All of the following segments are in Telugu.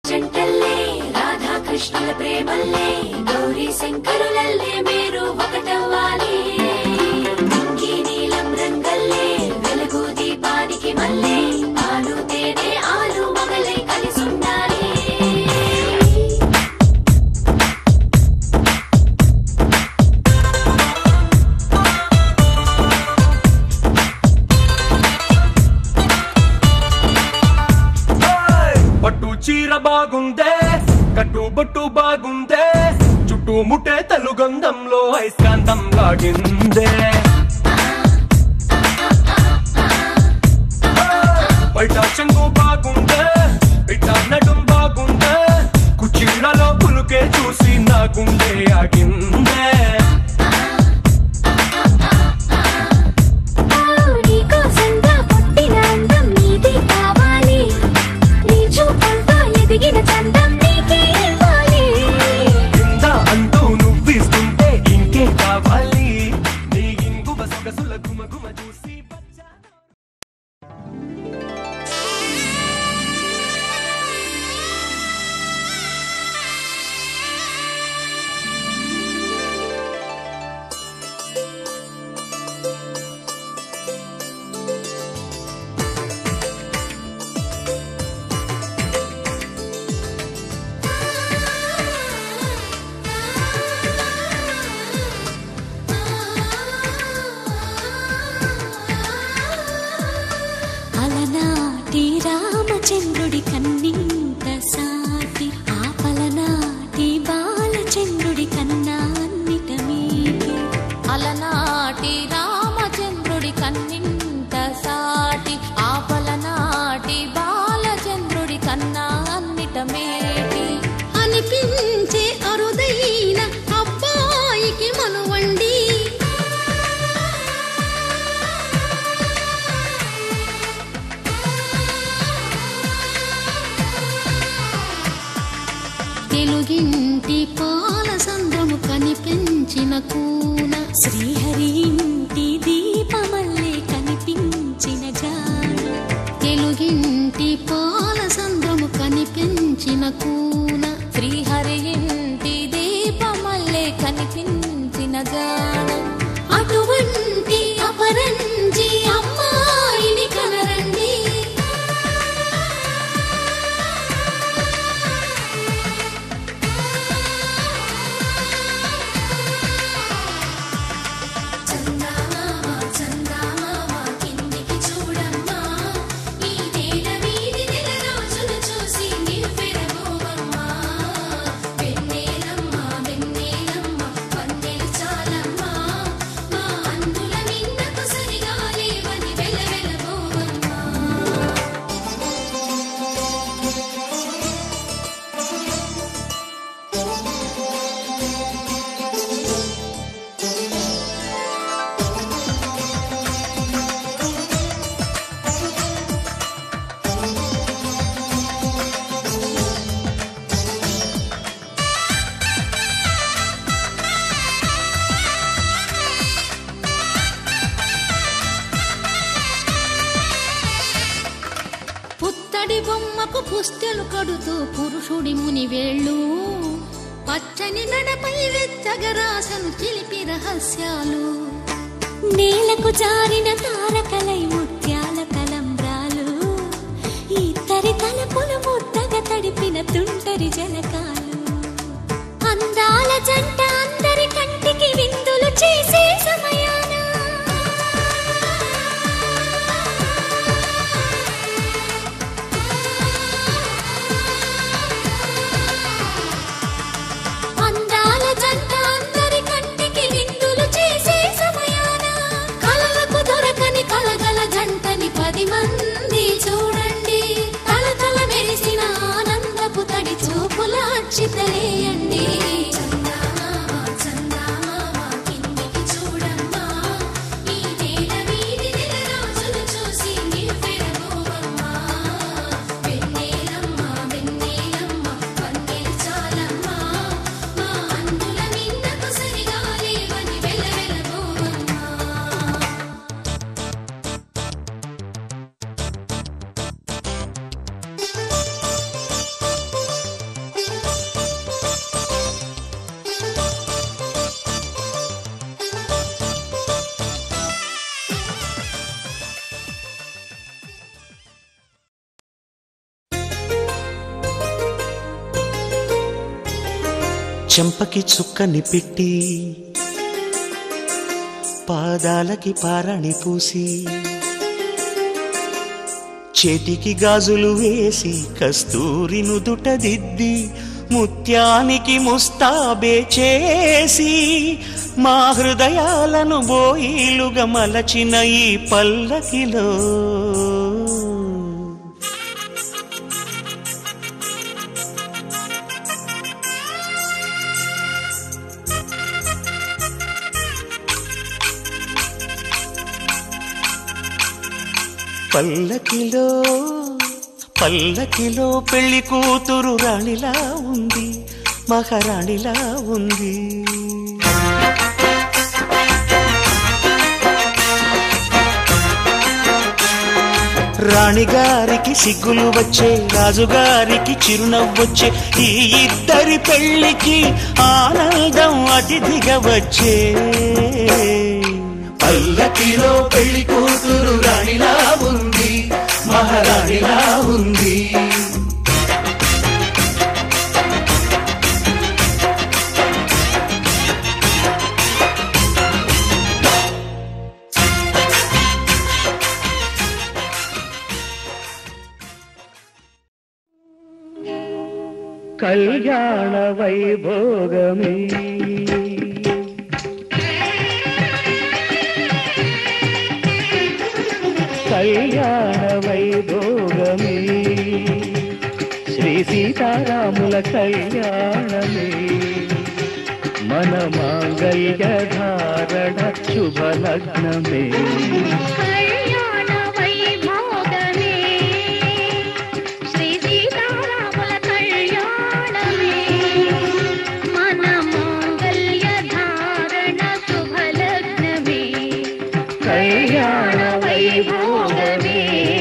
జంటల్లే రాధాకృష్ణుల ప్రేమల్లే గౌరీ శంకరులల్లే మీరు ఒకటవ్వాలి ఇంకీ నీలం రంగల్లే వెలుగు దీపానికి మల్లే పాలు తేనె ఆలు మగలై కలిసుండాలి పట్టు చీర బాగుందే కట్టు బొట్టు బాగుందే చుట్టూ ముట్టే తెలుగంధంలో ఐస్కాంతం లాగిందే బయట చెంగు బాగుందే ఇట నడుం బాగుందే కుచీరలో పులుకే చూసి నా గుండె ఆగిందే నీకోసంగా పుట్టిన అందం నీది కావాలి నీ చూపులతో ఎదిగిన చందం నీకే ఇవ్వాలి కింద అంటూ నువ్విస్తుంటే ఇంకే కావాలి నీ ఇంగువ సొగసుల గుమ గుమ చూసి వచ్చాను అలనాటి రామచంద్రుడి కన్నింత సాటి ఆపలనాటి బాలచంద్రుడి కన్నా అన్నిట మీటి అలనాటి రామచంద్రుడి కన్నింత సాటి ఆపలనాటి బాలచంద్రుడి కన్నా అన్నిట మేటి అనిపించే అరుదైన అబ్బాయికి మనువండి తెలుగింటి పాల సంద్రము కనిపించిన కూన శ్రీహరి ఇంటి దీపమల్లే కనిపించిన జాడ తెలుగింటి పాల సంద్రము కనిపించిన కూన శ్రీహరి ఇంటి దీపమల్లే కనిపించిన జాడ అటువంటి అపరంజి అమ్మాయిని కనరండి చందమామ చందమామ కిందికి చూడమ్మా ఈ నేల మీది నెల రోజులు చూసి నివ్వెరబోవమ్మా వెన్నెలమ్మ వెన్నెలమ్మ పన్నెలు చాలమ్మా మా అందుల నిన్నకు సరిగా లేవని వెలవెలబోవమ్మా పుత్తడి బొమ్మకు పుస్తెలు కడుతూ పురుషుడి ముని వేళ్ళు పచ్చని మెడపై వెచ్చగరాసను చిలిపి రహస్యాలు నేలకు జారిన తారకలై ముత్యాల తలంబ్రాలు ఇద్దరి తలపులు ముద్దగా తడిపిన తుంటరి జలకాలు అందాల జంట అందరి కంటికి విందులు చేసే సమయాన అందాల జంట అందరి కంటికి విందులు చేసే సమయాన కలలకు దొరకని కలగల జంటని పది మంది చూడండి తలతల మెరిసిన ఆనందపు తడి చూపుల అచ్చితలేయండి చందమామ చందమామ కిందికి చూడమ్మా ఈ నేల మీది నెల రోజులు చూసి నివ్వెరబోవమ్మా వెన్నెలమ్మ వెన్నెలమ్మ పన్నెలు చాలమ్మా మా అందుల నిన్నకు సరిగా లేవని వెలవెలబోవమ్మా చెంపకి చుక్కని పెట్టి పాదాలకి పారణి పూసి చేతికి గాజులు వేసి కస్తూరి నుదుట దిద్ది ముత్యానికి ముస్తాబే చేసి మా హృదయాలను బోయిలుగా మలచిన ఈ పల్లకిలో పల్లకిలో పల్లకిలో పెళ్లి కూతురు రాణిలా ఉంది మహారాణిలా ఉంది రాణిగారికి సిగ్గులు వచ్చే రాజుగారికి చిరునవ్వొచ్చే ఈ ఇద్దరి పెళ్లికి ఆనందం అతిథిగా వచ్చే పల్లకిలో పెళ్లి కూతురు రాణిలా ఉంది మహారాణిలా ఉంది కళ్యాణ వైభోగమే కళ్యాణ వైభోగమే శ్రీ సీతారాముల కళ్యాణమే మన మాంగళ్య ధారణ శుభలగ్నమే కళ్యాణ వైభోగమే శ్రీ సీతారాముల కళ్యాణమే మన మాంగళ్య ధారణ శుభలగ్నమే కళ్యాణ వైభోగమే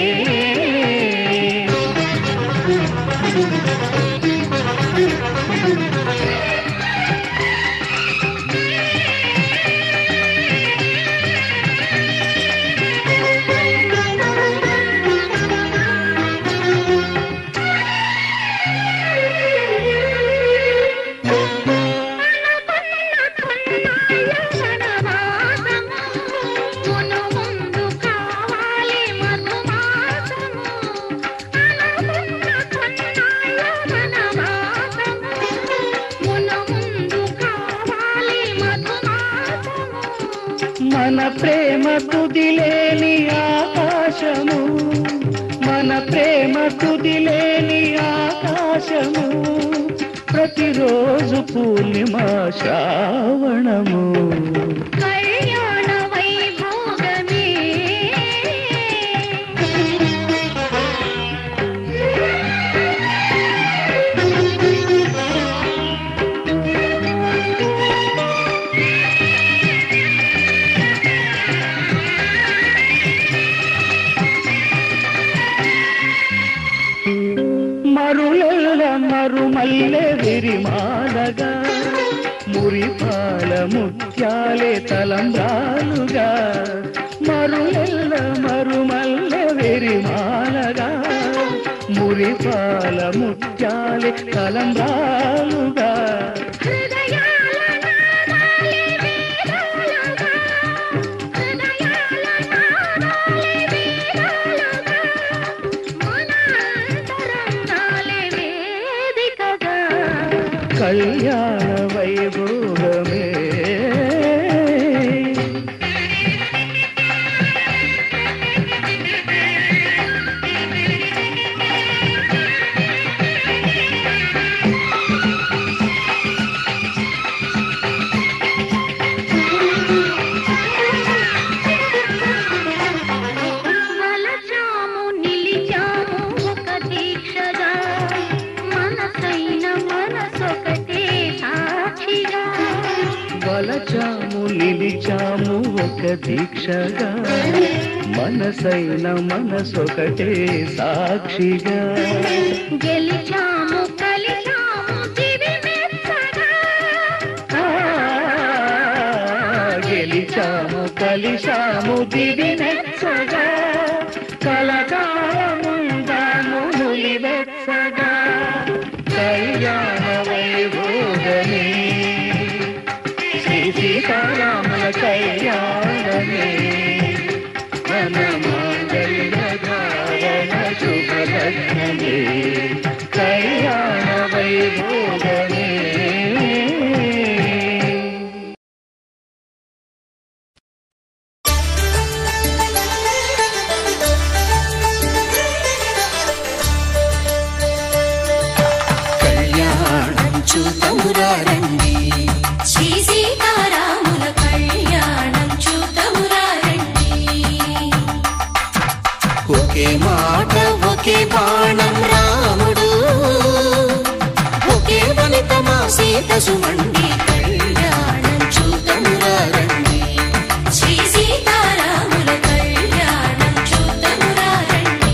మన ప్రేమ తుదిలేని ఆకాశము మన ప్రేమ తుదిలేని ఆకాశము ప్రతిరోజు పూర్ణిమ శ్రావణము కళ్యాణ వైభోగమే మరులెల్ల మరుమల్లె విరిమాలగా మురిపాల ముత్యాలే తలంబ్రాలుగా మరులెల్ల మరుమల్లె విరిమాలగా మురిపాల ముత్యాలే తలంబ్రాలుగా హృదయాల నాదాలే వేదాలుగా హృదయాల నాదాలే వేదాలుగా మన అంతరంగాలే వేదికగా కళ్యాణ వైభోగమే వలచాము నిలిచాము ఒక దీక్షగా మనసైన మనసొకటే సాక్షిగా వలచాము నిలిచాము ఒక దీక్షగా మనసైన మనసొకటే సాక్షిగా గెలిచాము కలిచాము దివి మెచ్చగా ఆ, గెలిచాము కలిశాము దివి నెచ్చగా కలకాలముందాము నులి వెచ్చగా కళ్యాణ వైభోగమే భోగమే కళ్యాణం చూతమురారండి శ్రీ సీతారాముల కళ్యాణం చూతమురారండి ఒకే మాట ఒకే బాణం రాముడు ఒకే వనిత మా సీత సుమండి కళ్యాణం చూతమురారండి శ్రీ సీతారాముల కళ్యాణం చూతమురారండి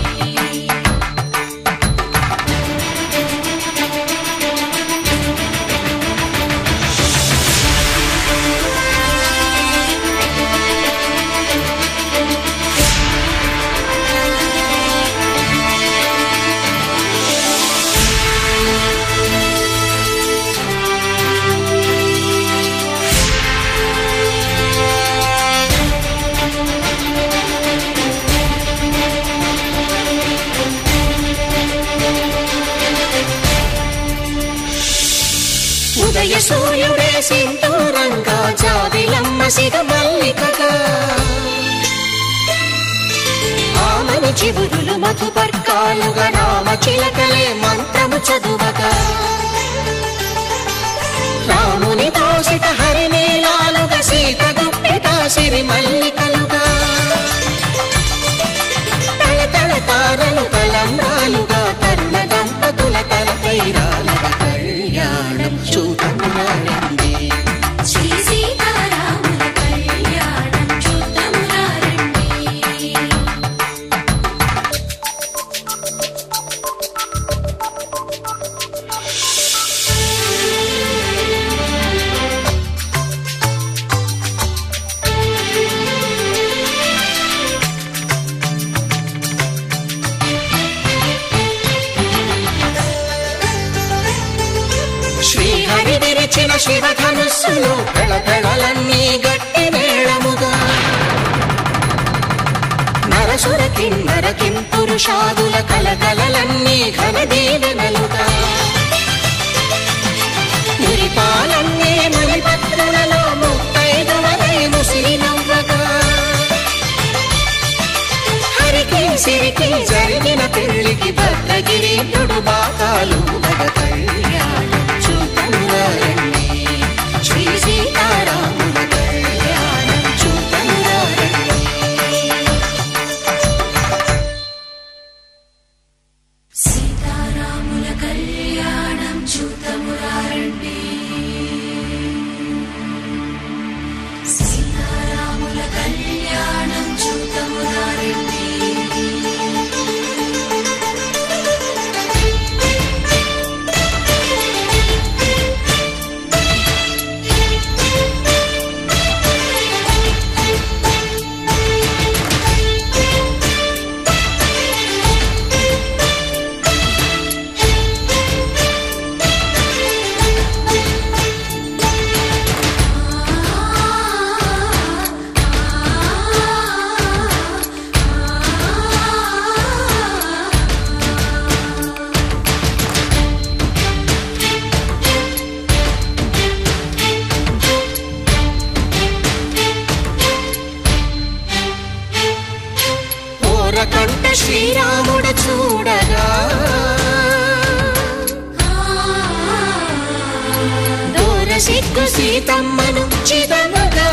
ఉదయ సూర్యుడే సింధూరంగా జాబిలమ్మ సిగ మల్లికగా ఆమని చివురులు మధుపర్కాలుగా రామ చిలకలే మంత్రము చదువగా రాముని దోషిత హరినీలాలుగా సీత గుప్పిట సిరి మల్లికలుగా తల తల తారలు తలంబ్రాలుగా తరుణ దంపతుల తలపై రాలవ కళ్యాణం చూడమురారండి శ్రీ సీతారాముల కళ్యాణం చూతమురారండి శ్రీహరి విరిచిన శివధనుస్సులు పెళపెళలన్నీ గట్టి మేళముగా నరసుర కిన్నర కింపురుషాదుల కలకలలన్నీ ఘన దీవెనలుగా మురిపాలన్నీ మణిపత్రులలో ముత్తైదువలై ముసిరి నవ్వగా హరికి సిరికి జరిగిన పెళ్లికి భద్రగిరీపుడు బాకాలు మగ కళ్యాణం చూతమురారండి శ్రీ సీతారాముల కళ్యాణం చూతమురారండి సీతారాముల కళ్యాణం చూతమురారండి సీతారాముల కళ్యాణం చూతమురారండి ఓరకంట శ్రీరాముడు చూడగా దూర సిగ్గు సీతమ్మను చిదమగా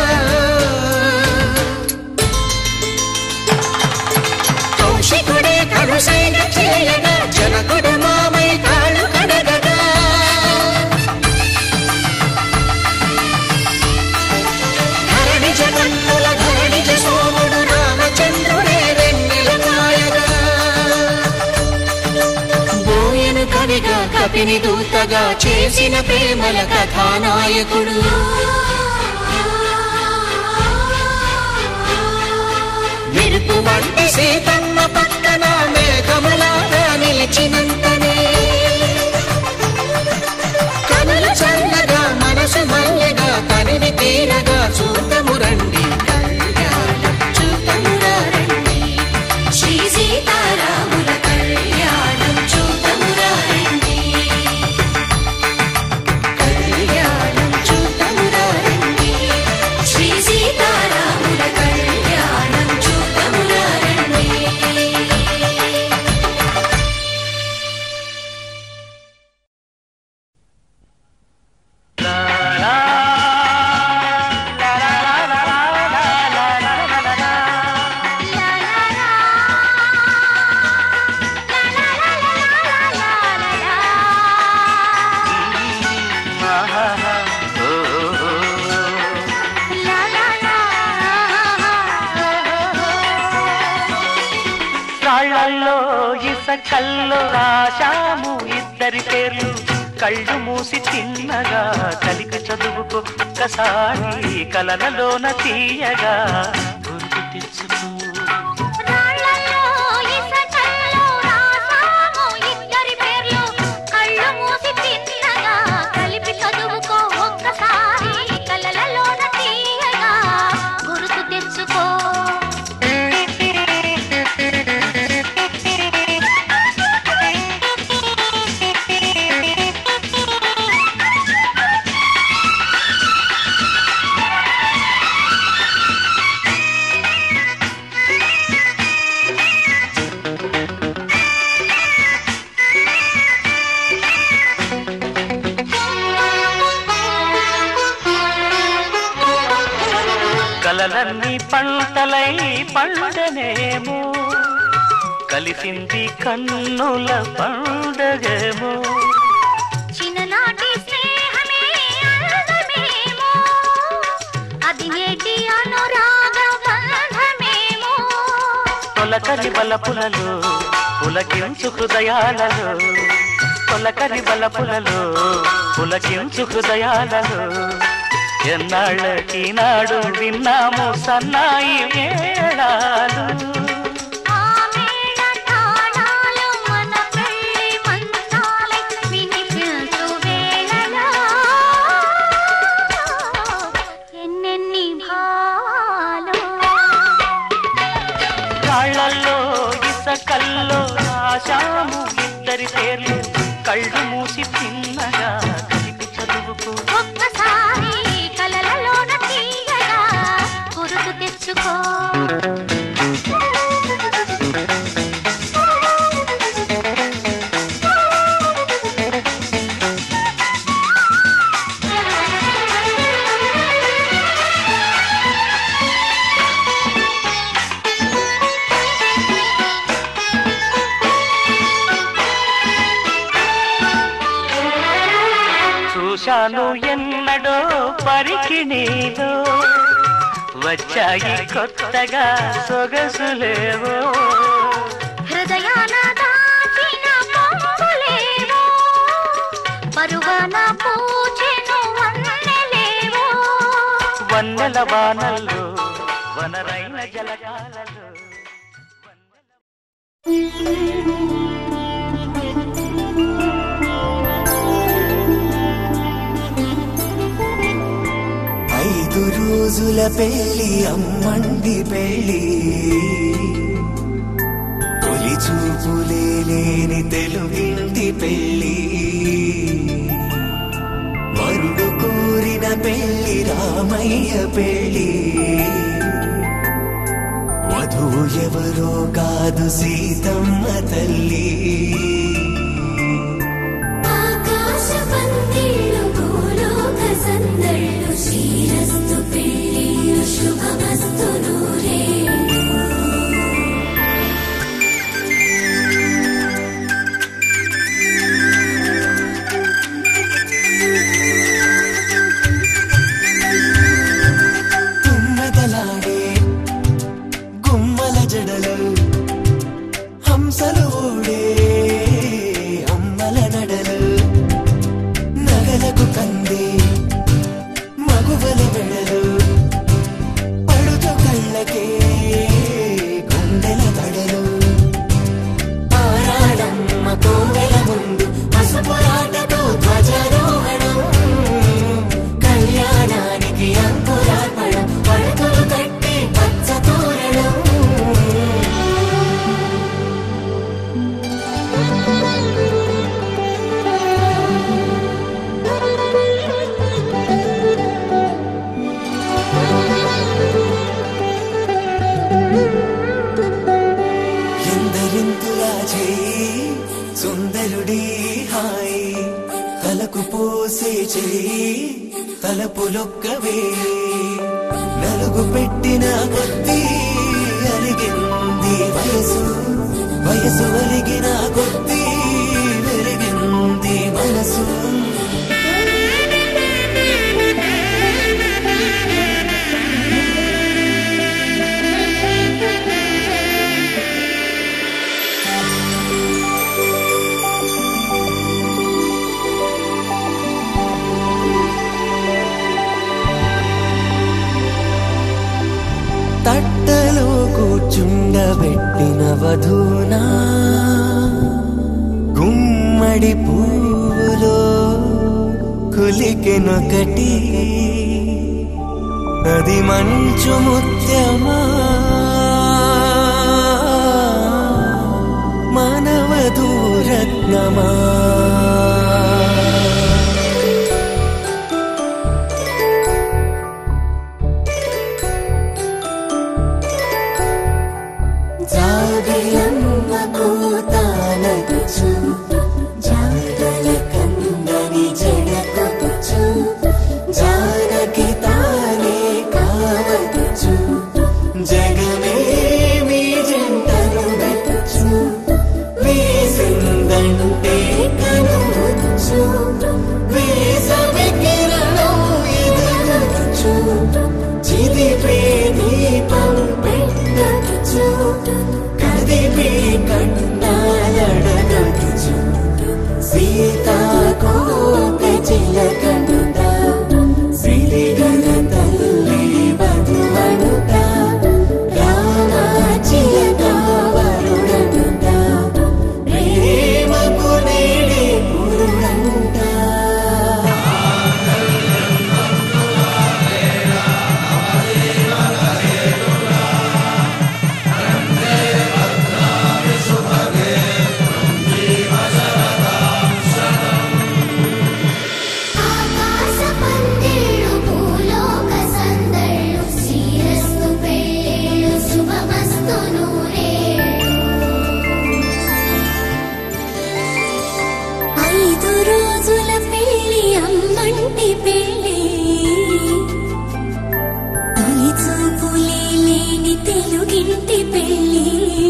కౌశికుడే కరుసైన చేయగా జనకుడు మామై కాళ్ళు కడగగా ధరణి జగన్నుల ధరణిజ సోముడు రామచంద్రుడే వెన్నెల కాయగా బోయను కవిగా కపిని దూతగా చేసిన ప్రేమల కథానాయకుడు మెరుపు వంటి సీతమ్మ పక్కన మేఘములాగా నిలిచినంతనే కనులు చల్లగా మనసు మల్లెగా తనివి తీరగా చూతము రండి కళ్యాణం చూతమురా రండి శ్రీ సీతారాముల కళ్యాణం చూతమురారండి ఇసకల్లో రాశాము ఇద్దరి పేర్లు కళ్ళు మూసి తిన్నగా కలిపి చదువుకో ఒక్కసారి కలలలోన తీయగా గుర్తు తెచ్చుకో రాళ్ళల్లో ఇసకల్లో రాసాము ఇద్దరి పేర్లు కళ్ళు మూసి తిన్నగా కలిపి చదువుకో ఒక్కసారి కలలలోన తీయగా గుర్తు తెచ్చుకో కలలన్నీ పంటలై పండనేమో కలిసింది కన్నుల పండగేమో చిన్ననాటి స్నేహమే అందమేమో అది నేటి అనురాగ బంధమేమో తొలకరి బలపులలో పులకించు హృదయాలలో తొలకరి బలపులలో పులకించు హృదయాలలో ఎన్నాళ్ళకి నాడు విన్నాము సన్నాయి మేళాలు ఆ మేళ తాళాలు మన పెళ్లి మంత్రాలై వినిపించు వేళలో ఎన్నెన్ని భావాలు రాళ్లల్లో ఇసకల్లో రాశాము ఇద్దరి పేర్లు కళ్ళు మూసి తిన్నగా కలిపి చదువుకో ఒక్కసారి కలలలోన తీయగా గుర్తు తెచ్చుకో చూశాను ఎన్నడో పరికిణీలో వచ్చాయి కొత్తగా సొగసులేవో హృదయాన దాచిన పొంగులేవో పరువాన పూచెను వన్నెలేవో వన్నెల వానల్లో వనరైన జలగాలలో ఐదు రోజుల పెళ్లి అమ్మండి పెళ్లి తొలి చూపులే లేని తెలుగింటి పెళ్లి వరుడు కోరిన పెళ్లి రామయ్య పెళ్లి వధువు ఎవరో కాదు సీతమ్మ తల్లి ఆకాశ పందిళ్ళు భూలోక సందళ్ళు శ్రీరస్తు పెళ్ళిళ్ళు శుభమస్తు నూరేళ్ళు తుమ్మెదలాడే గుమ్మల జడలు హంసలు ఊడే అమ్మల నడలు నగలకు కంది మగువల మెడలు పడుతు కళ్ళకే గుండెల తడలు ఆరాడమ్మ కోవెల ముందు పసుపురాటతో ధ్వజారోహణం కళ్యాణానికి అంకురార్పణం పడకలు కట్టి పచ్చ తోరణం ఎందరింతులా చేయి సుందరుడి హాయి తలకు పోసే చేయి తలపులొక్కవే నలుగు పెట్టిన కొద్దీ అరిగింది వయసు వయసు ఒలిగిన కొద్దీ వెలిగింది మనసు కూర్చుండబెట్టిన వధూనా గుమ్మడి పువ్వులో కులికెనొకటి అది మంచు ముత్యమా మానవధూరత్నమా జాబిలమ్మ కూతానగుచు జాగల కందని జడకొచ్చు జానకి తానే కావదుచు జగమే మీ జంటను వెతుచు వేసిందంటే కనువచ్చు వేసవి కిరణం ఎదురొచ్చు చిదిపే దీపం పెట్టచ్చు కదిపే కన్నాలడగచ్చు సీతాకోక చిలకనుట సిరిగల తల్లి వధువనుట రామ చిలక వరుడనుట ప్రేమకు నేడే పురుడంట ఆకాశ పందిళ్ళు భూలోక సందళ్ళు శ్రీరస్తు పెళ్ళిళ్ళు శుభమస్తు నూరేళ్ళు ఐదు రోజుల పెళ్లి అమ్మంటి పెళ్లి తొలి చూపులే లేని తెలుగింటి పెళ్లి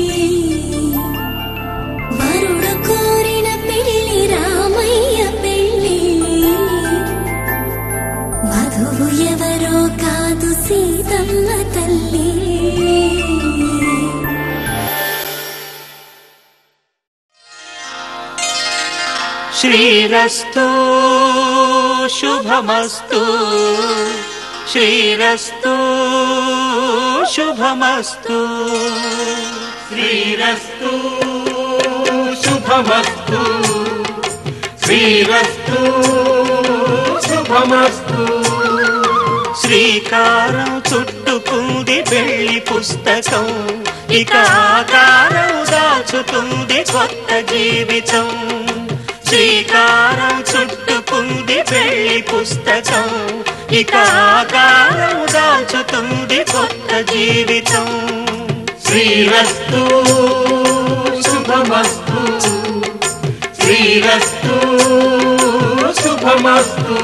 వరుడు కోరిన పెళ్లి రామయ్య పెళ్లి వధువు ఎవరో కాదు సీతమ్మ తల్లి శ్రీరస్తు శుభమస్తు శ్రీరస్తు శుభమస్తు శ్రీరస్తు శుభమస్తు శ్రీరస్తు శుభమస్తు శ్రీకారం చుట్టుకుంది పెళ్లి పుస్తకం ఇక ఆకారం దాచుతుంది కొత్త జీవితం శ్రీకారం చుట్టుకుంది పెళ్లి పుస్తకం ఇక ఆకారం దాచుతుంది కొత్త జీవితం శ్రీరస్తు శుభమస్తు శ్రీరస్తు శుభమస్తు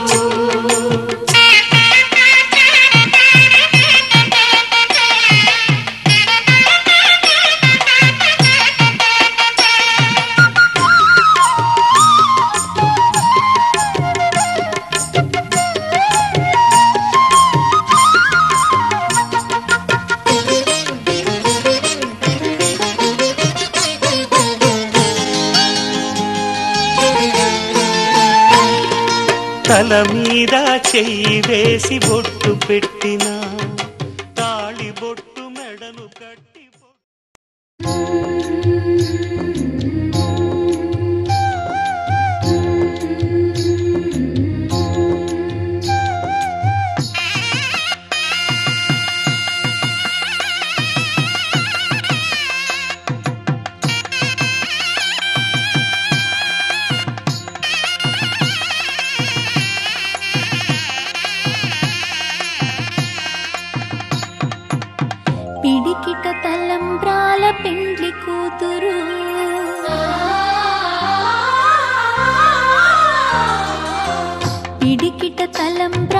తల మీద చెయ్యి వేసి బొట్టు పెట్టిన తాళి బొట్టు మెడలు కట్టి బొట్టు పిడికిట తలంబ్రాల పెండ్లి కూతురు పిడికిట తలంబ్రాల